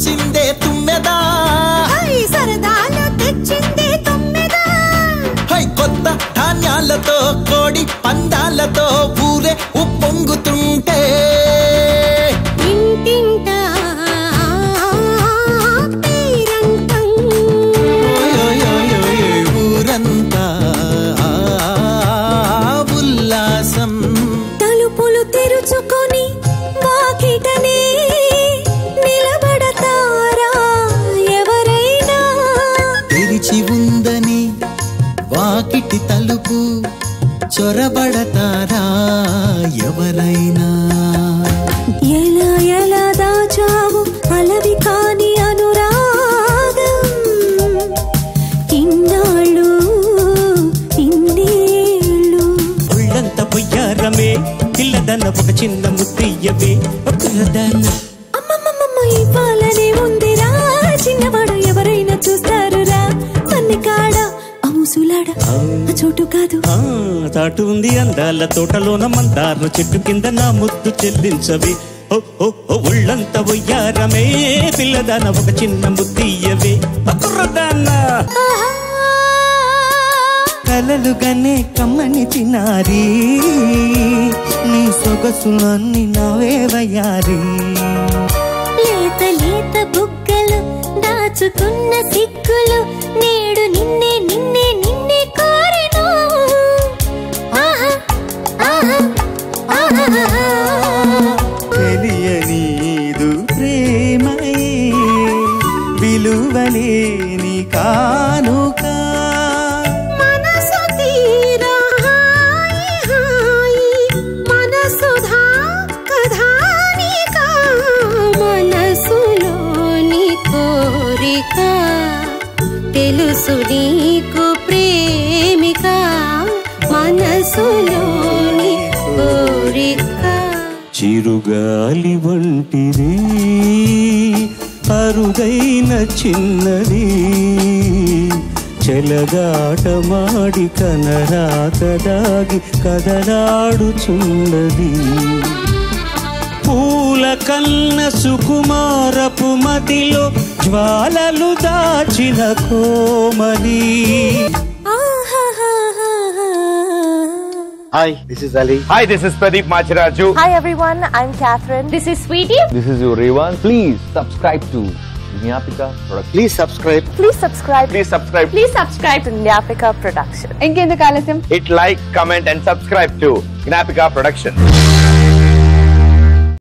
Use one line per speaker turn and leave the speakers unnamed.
వచ్చిందే తుమ్మెదా
హై సరదాలు తెచ్చింది తొమ్మిదా
హై కొత్త ధాన్యాలతో కోడి పందాలతో ఊరే ఉప్పొంగుతుంటే
ఇంటింటా పేరంటం
ఓయోయోయోయ్ ఊరంతా ఉల్లాసం
తలుపులు తెరుచుకొని వాకిటనే నిలబడతారా ఎవరైనా
తెరిచి ఉందని వాకిటి తలుపు చొరబడతారా ఎవరైనా
ఎలా ఎలా దాచావు అలవి కాని అనురాగం ఇన్నాళ్ళు ఇన్నేళ్ళు
ఒళ్ళంత పొయ్యారమే పిల్లదన్న ఒక చిన్న ముద్దయ్యవే ఒక్కదాన్న
అమ్మమ్మమ్మ ఇవ్వాలనే ఉందిరా చిన్నవాడు ఎవరైనా చూస్తారురా మన్ని కాడ అముసులాడ ఆ చోటు కాదు
ఆ, తాటు ఉంది అందాల తోటలోన మందార చెట్టు కింద నా ముద్దు చెల్లించవే ఓ ఓ ఓ, ఒళ్ళంత ఒయ్యారమే పిల్లదాన ఒక చిన్న ముద్దయ్యవే ఒక్కదాన్న
ఆహా.
కలలుగానే కమ్మని చిన్నారి నీ సొగసులన్నీ నవే వయ్యారి
లేత లేత బుగ్గలు దాచుకున్న సిగ్గులు నేడు నిన్నే నిన్నే నిన్నే కోరెను ఆహా, ఆహా, ఆహా.
తెలియనీదు ప్రేమయే విలువలేని కానుక
మనసు తీరా హాయి హాయి మనసుధా కథానిక మనసులోని కోరిక తెలుసు నీకు ప్రేమిక మనసులోని కోరిక
చిరుగాలి వంటిది అరుదైన చిన్నది చెలగాటమాడి కనరాత దాగి కదలాడుచున్నది పూల కన్న సుకుమారపు మదిలో జ్వాలలు దాచిన Komali
Hi, this is Ali.
Hi, this is Pradeep Machiraju.
Hi everyone, I'm Catherine. This is Sweetie.
This is your Revan. Please subscribe to Gnapika Production.
Please subscribe.
Please subscribe.
Please subscribe.
Please subscribe to Nyapika Production. ఇంకెందుకు ఆలస్యం
Hit like, comment, and subscribe to Gnapika Production.